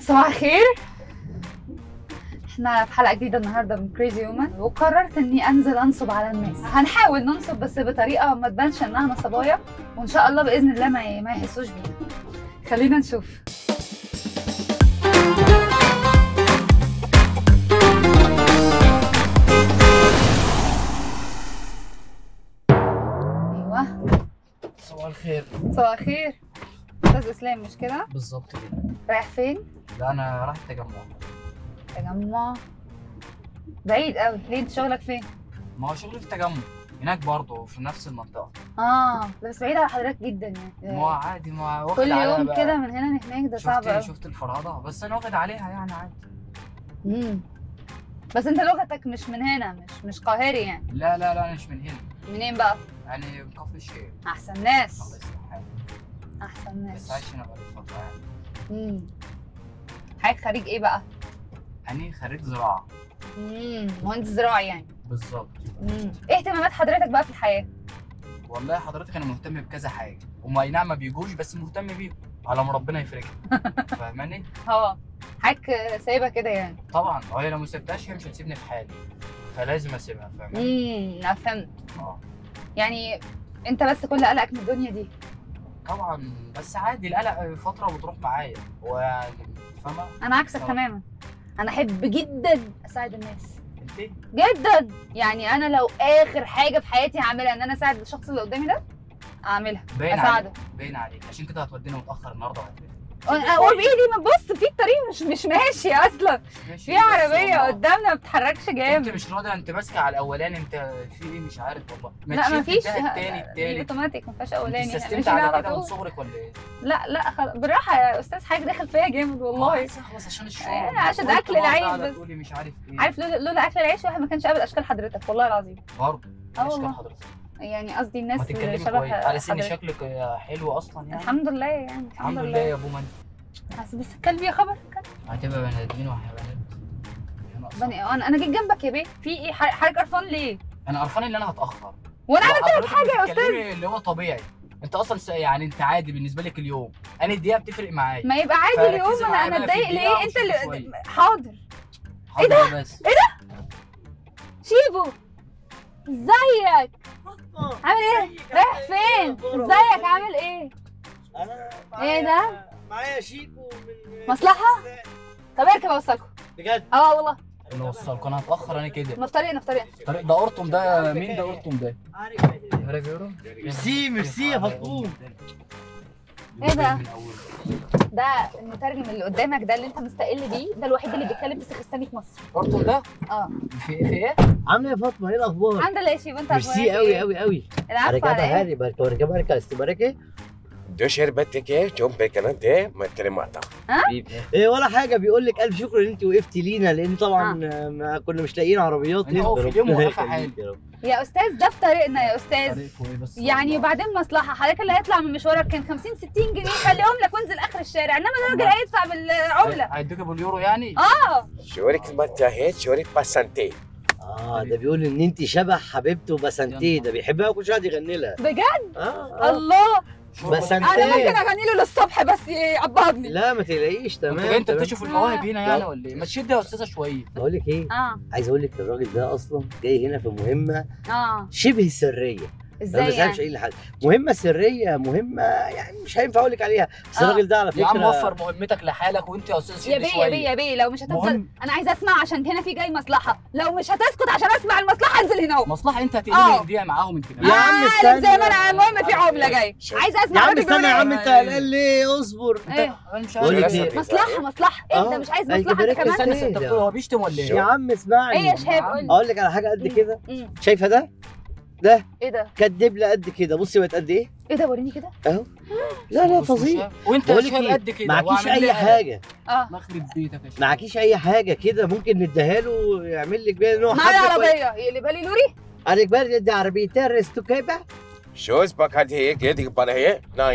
صباح الخير احنا في حلقه جديده النهارده من كريزي وومن وقررت اني انزل انصب على الناس هنحاول ننصب بس بطريقه ما تبانش انها نصبايه وان شاء الله باذن الله ما ما يحسوش بينا خلينا نشوف ايوه صباح الخير صباح الخير استاذ اسلام مش كده بالظبط كده رايح فين لا انا رايح التجمع تجمع بعيد قوي ليه انت شغلك فين ما هو شغلي في التجمع هناك برضه في نفس المنطقه اه ده بس بعيد على حضرتك جدا ما يعني هو عادي ما واخد كل عليها يوم بقى. كده من هنا لهناك ده صعب شفت قوي شفت الفرهده بس انا واخد عليها يعني عادي امم بس انت لغتك مش من هنا مش مش قاهري يعني لا لا لا انا مش من هنا منين بقى يعني من كفر الشيخ احسن الله ناس يصلح حالك احسن بس ناس عايش هنا بقالي فتره يعني امم حضرتك خريج ايه بقى يعني خريج زراعه امم مهندس زراعي يعني بالظبط امم ايه اهتمامات حضرتك بقى في الحياه والله حضرتك انا مهتم بكذا حاجه هم اي نعم ما بيجوش بس مهتم بيهم على ما ربنا يفرجها فاهماني اه حضرتك سايبها كده يعني طبعا هي لو ما سبتهاش هي مش هتسيبني في حالي فلازم اسيبها فاهماني امم انا فهمت اه يعني انت بس كل قلقك من الدنيا دي طبعا بس عادي القلق فتره وبتروح معايا ويعني فاهمه انا عكسك آه. تماما انا احب جدا اساعد الناس انت جدا يعني انا لو اخر حاجه في حياتي هعملها ان انا اساعد الشخص اللي قدامي ده اعملها باين اساعده عليك باين عليك عشان كده هتودينا متاخر النهارده ولا إيه؟ اقول بايدي ما بص في الطريق مش مش ماشي اصلا ماشي، في بس عربيه والله. قدامنا ما بتتحركش انت جامد مش راضي انت ماسكه على الاولاني انت في ايه مش عارف والله لا ما تشد فيش ده التاني التالت اوتوماتيك ما فيهاش انت اولاني احنا استسلمت ماشيين على على كده من طول صغرك ولا ايه؟ لا لا خلاص بالراحه يا استاذ حاجه داخل فيا جامد والله عايز اخلص عشان الشغل آه، عشان قلت أكل بقى العيش قاعدة بس. تقولي مش عارف ايه عارف لولا لولا اكل العيش واحد ما كانش قابل اشكال حضرتك والله العظيم برضه اه اشكال والله. حضرتك يعني قصدي الناس ما اللي تتكلمي شبه كويس على سن حضرتك. شكلك حلو اصلا يعني الحمد لله يعني الحمد لله يا ابو من بس بس الكلب يا خبر الكلب. هتبقى بني ادمين وحيوانات هي ناقصة. بني انا انا جيت جنبك يا بيه في ايه ح- حضرتك قرفان ليه انا قرفان ان انا هتاخر وانا عملت لك وحضرتك حاجه يا استاذ بتتكلمي اللي هو طبيعي انت اصلا س- يعني انت عادي بالنسبه لك اليوم انا الدقيقه بتفرق معايا ما يبقى عادي فركزي اليوم انا معايا انا بقى في اتضايق الدقيقة ليه انت وشوفي اللي شوية. حاضر ايه ده بس شيبو ازيك عامل ايه رايح فين ازيك عامل ايه انا إيه ده؟ معايا شيكو من مصلحة؟ طب اركب اوصلكم بجد اه والله انا وصلك انا هتاخر انا كده ما في طريقنا في طريقنا طريق ده قرطم ده مين ده قرطم ده عارف عارف يورو ميرسي ميرسي يا فطوم إيه ده؟ من أوله. ده المترجم اللي قدامك ده اللي انت مستقل بيه ده الوحيد اللي بيتكلم بسخستاني في مصر قرطم ده اه في في ايه عامله يا فاطمه ايه الاخبار الحمد لله يا شيبو انت ميرسي أخبارك قوي إيه؟ قوي قوي العفو Obrigado, على ايه Harry. Barca, barca, barca. Este Yo sherbet ke jom bekanante ma kremata. ايه ولا حاجه بيقول لك الف شكر ان انت وقفتي لينا لان طبعا آه. ما كنا مش لاقيين عربيات أنت واقف اليوم ربنا وواقفة يخليك حالي. يا رب. يا استاذ ده في طريقنا يا استاذ طريقكوا إيه بس يعني والله. وبعدين مصلحه حضرتك اللي هيطلع من مشوارك كان 50 60 جنيه خليهم لك وانزل اخر الشارع انما الراجل هيدفع بالعمله هيدوك باليورو يعني اه Shorik matahe, shorik pasante. اه ده بيقول ان انت شبه حبيبته بسنتيه ده بيحبها وكل شويه يغني لها بجد اه اه الله بس انا أنت- ممكن اغني له للصبح بس يعبرني لا ما تقلقيش تمام تمام انت تمام. بتشوف المواهب هنا يعني ولا ايه ما تشد يا استاذه شويه بقول لك ايه اه عايز اقول لك الراجل ده اصلا جاي هنا في مهمه اه شبه سريه ما ازاي بسالش يعني ايه لحد مهمه سريه مهمه يعني مش هينفع اقول لك عليها بس آه. الراجل ده على يا عم فكره وفر مهمتك لحالك وانت يا استاذ يا شد بيه شويه يا بيه يا بيه لو مش هتفضل مهم. انا عايزه اسمع عشان هنا في جاي مصلحه لو مش هتسكت عشان اسمع المصلحه انزل هنا اهو مصلحه انت آه. هتقلبي الدقيقه معاهم انت يا كمان عم عالم استنى. زي ما انا المهم في عمله جايه شوف. عايزه يا اسمع عم الراجل بيقول استنى يا إيه. عم انت قلقان ليه اصبر ايه انا مش بقول لك عارف إيه؟ مصلحه مصلحه اهدى آه. مش عايز أي مصلحه انت كبرت كمان استنى إيه انت ده؟ بتقول هو بيشتم ولا يا ايه؟ عم اسمعني ايه يا شهاب قول لي اقول لك على حاجه قد كده مم. شايفه ده ايه ده كدبله قد كده بصي بقت قد ايه ايه ده وريني كده اهو لا لا بص مش فظيع عارف. وانت بقول يا لك شهاب ايه قد كده معكيش وعامل اي لي حاجه اه مخرب بيتك يا شهاب معكيش اي حاجه كده ممكن نديها له يعمل لك بيها ان هو معايا حد كويس. عربيه يقلبها لي لوري عليك بقى دي عربيتين ريستو كيبه Shoes bakadhe ke dik banahe. Nahi.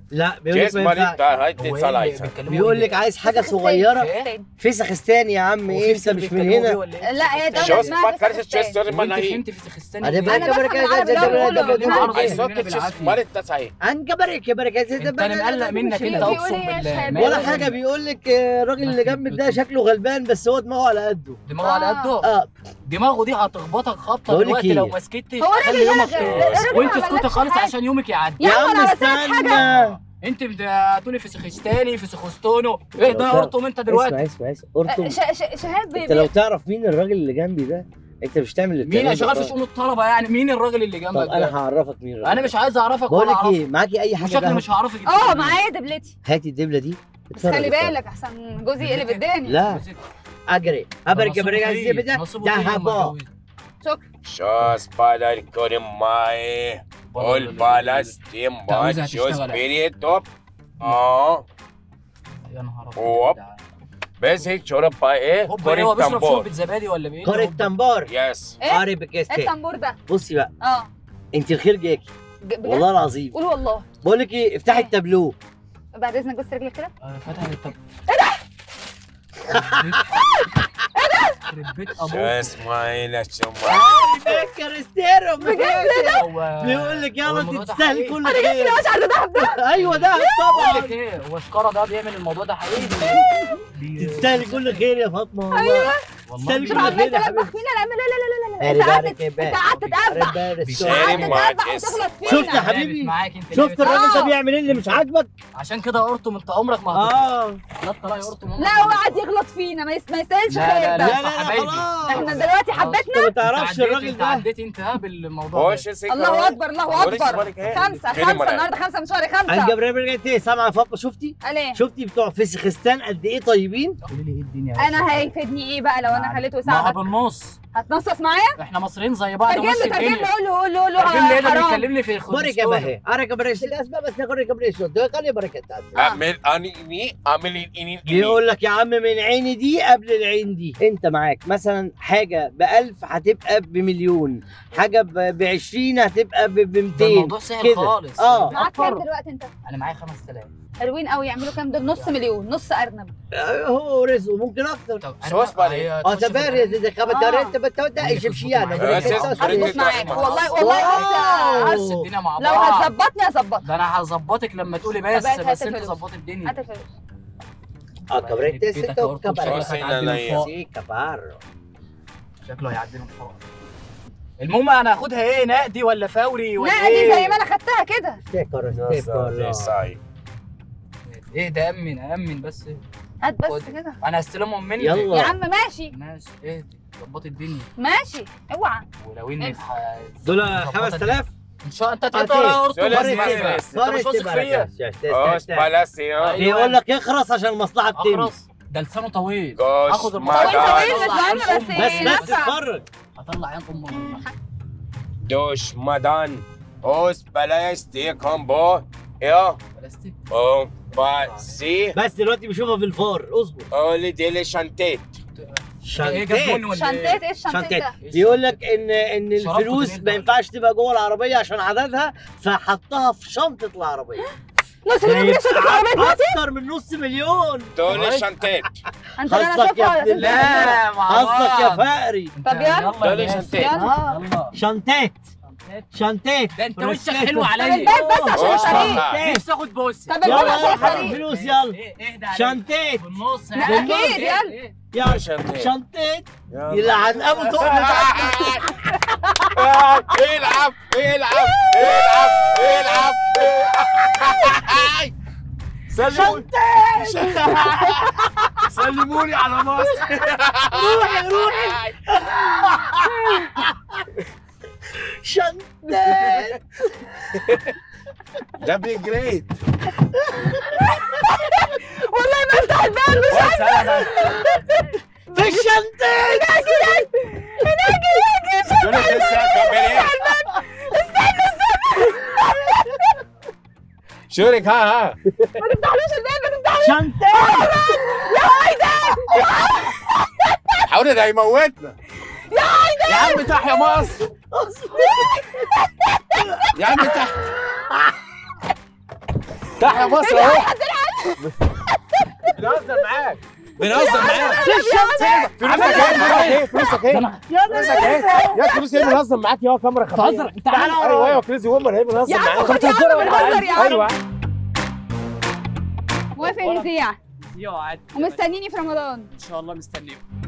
لا بيقول لك جيس ما مالي ينفعش بتاع هاي هو إيه تتصل اللي عايزة بيتكلموا بيقول إيه؟ لك عايز حاجه فسخ صغيره فسخ. فسخستان يا عم هو ايه في انت مش من بيتكلموا إيه هنا ولا إيه؟ لا هي دولة شوز اسمها ما كارش فسخستان. تشيس سوري وانت ما هي فهمت فسخستان أنا إيه؟ بقى- انا بفهم العربي اللي هو بيقوله بيقولوا معاك. عربي. اي مننا سوكت تشيس بالعافية. مالي تتصعي عن جبرك يا بركة انت انا مقلق منك انت بيقول اقسم إيه يا بالله شباب؟ مقلق ولا منك. حاجه بيقول لك آه، الراجل اللي جنبك ده شكله غلبان بس هو دماغه على قده دماغه على قده اه دماغه دي هتخبطك خبطه بقول لك دلوقتي إيه؟ لو ما سكتش هو راجل هتخلي يومك راجل. يروح. الراجل وانت ما اسكتي عملكش خالص حاجة. عشان يومك يعدي يا عم عم انا عملت حاجه استنى انت بتقولي فسخستاني فسخستونو ايه ده يا ارطم انت دلوقتي اسمع اسمع اسمع ارطم ش- ش- شهاب بي- انت لو تعرف مين الراجل اللي جنبي ده انت مش تعمل اللي مين بتعمله شغال ده. في شؤون الطلبه يعني مين الراجل اللي طب جنبك انا ده هعرفك مين الراجل انا مش عايز اعرفك بقول ولا لك اعرفك ايه معاكي اي حاجه شكلي دهب؟ مش هعرفك انت اه مين. معايا دبلتي هاتي الدبله دي بس خلي اتفرج، اتفرج. بالك احسن جوزي يقلب الدنيا لا بس- اجري ابرك ابرك نصيبه الزبده فيه، ده نصيبه ده فيه لما هبا يتجوز. شكرا شوز بالا الكوري ماي قول بالا ستيم جوزها بات شوز تشتغل. بيريتو اه يا نهار هوب. ابيض بس هيك شرب باي ايه هوب كوري ايه هو بيشرب تنبور شوربه زبادي ولا بايه كورة تنبار يس ايه قاري بكاستين التنبور ده بصي بقى اه انت الخير جاكي ج- بجد والله العظيم قول والله بقول لك ايه افتحي ايه؟ التابلو بعد اذنك بس رجلك كده آه، فتح الطب ايه ده؟ يخرب بيت ابوك شوز ماي لا شو كريستيانو بجد هو بيقول لك هو يلا الموضوع انت ده تستاهلي حقيقي؟ كل خير مش عارفه ده ده ايوه ده بقول طبعا لك ايه هو شكاره ده بيعمل الموضوع ده حقيقي بي- تستاهلي كل خير يا فاطمه والله والله تستاهلي بي- شوف كل عمال خير يا تلبخ حبيبي فينا لا لا لا لا لا لا أري انت قعدت بارك يا انت بارك. قعدت تتقبح أري بارك. بيشارك قعدت مع تتقبح جيس. وتغلط شفت فينا يا لعبت حبيبي؟ معاك انت شفت لعبت. الراجل ده آه. بيعمل ايه اللي مش عاجبك عشان كده قرطم انت عمرك ما هتطلع اه لا تطلع يا قرطم عمرك لا ما هو هتطلع. قاعد يغلط فينا ما يس- ما يستاهلش لا، لا، خير لا. لا ده لا لا حبايبي. خلاص احنا دلوقتي خلاص. حبيتنا انت ما انت تعرفش عديت الراجل انت ده عديت انت بالموضوع ده وش سيكا الله اكبر الله وريك اكبر بالك ايه؟ خمسة خير خمسة مرة. النهارده خمسة من شهر عن خمسة جبريل رجعت ايه سامعه يا فاطمه شفتي قال ايه؟ شفتي بتوع فسخستان قد ايه طيبين قولي لي ايه الدنيا يا انا باشا؟ هيفيدني ايه بقى لو انا خليته ما يساعدك؟ بالنص هتنصص معايا؟ احنا مصريين زي بعض ترجم ومشي لي ترجم لي الدنيا قول له قول له قول له ترجم لي ايه ده حرام بيكلمني في بركه بهي ارك بريش الاسباب بس نقول بريش ده قال لي بركه اعمل اني اني اعمل اني اني بيقول لك يا عم من عيني دي قبل العين دي انت معاك مثلا حاجه ب 1000 هتبقى بمليون حاجه ب 20 هتبقى ب ده 200 الموضوع سهل كده. خالص اه. معاك كام أكبر. دلوقتي انت؟ انا معايا 5000 حلوين قوي يعملوا كام دول نص مليون نص ارنب هو ورزقه ممكن اكتر طب شو اسمه هي اه تخش في تباري الأرانب؟ دي خبر انت بتودا ايش بشيانه يا أساس هظبط بريد معاك الرحمة. والله والله واو. بس بس الدنيا مع لو بعض هتظبطني هظبطك ده انا هظبطك لما تقولي بس طب هات- بس هات انت الفلوس. ظبطي الدنيا هات الفلوس اه كبريت بيتك يا ستو أرطم، كبر شكلك هتعدي من فوق. سي كبار شكله هيعدي من فوق المهم انا هاخدها ايه نقدي ولا فوري ولا لا ايه دي زي ما انا خدتها كده ستيكر يا ستيكر ساي ايه ده امن امن بس هات بس خد. كده انا هستلمهم منك يلا. يا عم ماشي ماشي ايه ظبطي الدنيا ماشي اوعى ولو اني امسك. ح- دول ظبطت 5000 ان شاء انت أوكي. تقدر يا ارطم دول بس اسمع، بس اسمع. انت مش واثق فيا اوس بالاسي أيوة. بيقول لك اخرس عشان المصلحه تتم اخرس ده لسانه طويل جوش اخد طويل الموضوع طويل مش مهم بس بس بس نفع. اتفرج هطلع عين امه دوش مدان اوس بالاستي كومبو يا بلاستيك او باسي بس دلوقتي بشوفها في الفار اصبر اولي ديلي شانتيت ايه جاب شنطيت بن ولا شنطيت ايه الشنطيت شنطيت ده؟ بيقول لك ان ان شربت الفلوس وتنين ما ده. ينفعش تبقى جوه العربيه عشان عددها فحطها في شنطه العربيه نص مليون جنيه شنطة العربية دلوقتي اكتر من نص مليون دولي شانتيت انت اللي انا حظك يا اشوفها ابن الله. لا مع قصدك يا بعض. فقري انت طب يلا. يلا دولي يا شنطيت. باشا. اه يلا شنطات شنطات ده انت وشك برسكات. حلو طب عليا الباب بس عشان أوه. الطريق نفسي اخد بوسه طب يلا الباب عشان يلا الطريق الفلوس يلا ايه اهدى عليا شنطات بالنص لا، ها؟ أكيد، إيه؟ يلا. إيه؟ يلا شنطات شنطات يلا. يلعن ابو تقل العب العب العب العب العب سلموني سلموني على مصر روحي روحي شنطات ده بي جريت والله ما افتح الباب مش في الشنطات دول لسه كاميرين شورك ها ها ما تفتحلوش الباب ما تفتحلوش شنطات حاول ده هيموتنا يا عم تحيا مصر يا عم تحيا تحيا مصر اهو بنهزر معاك بنهزر معاك فلوسك ايه فلوسك ايه فلوسك ايه يا فلوس ايه بنهزر معاك يا كاميرا خفيفه بتهزر انت عارف ايوه ايوه كريزي وومن هي بنهزر يا عم معاك خد يا عم بنهزر يا عم ايوه موافق نذيع يا عادي ومستنيني في رمضان ان شاء الله مستنيكم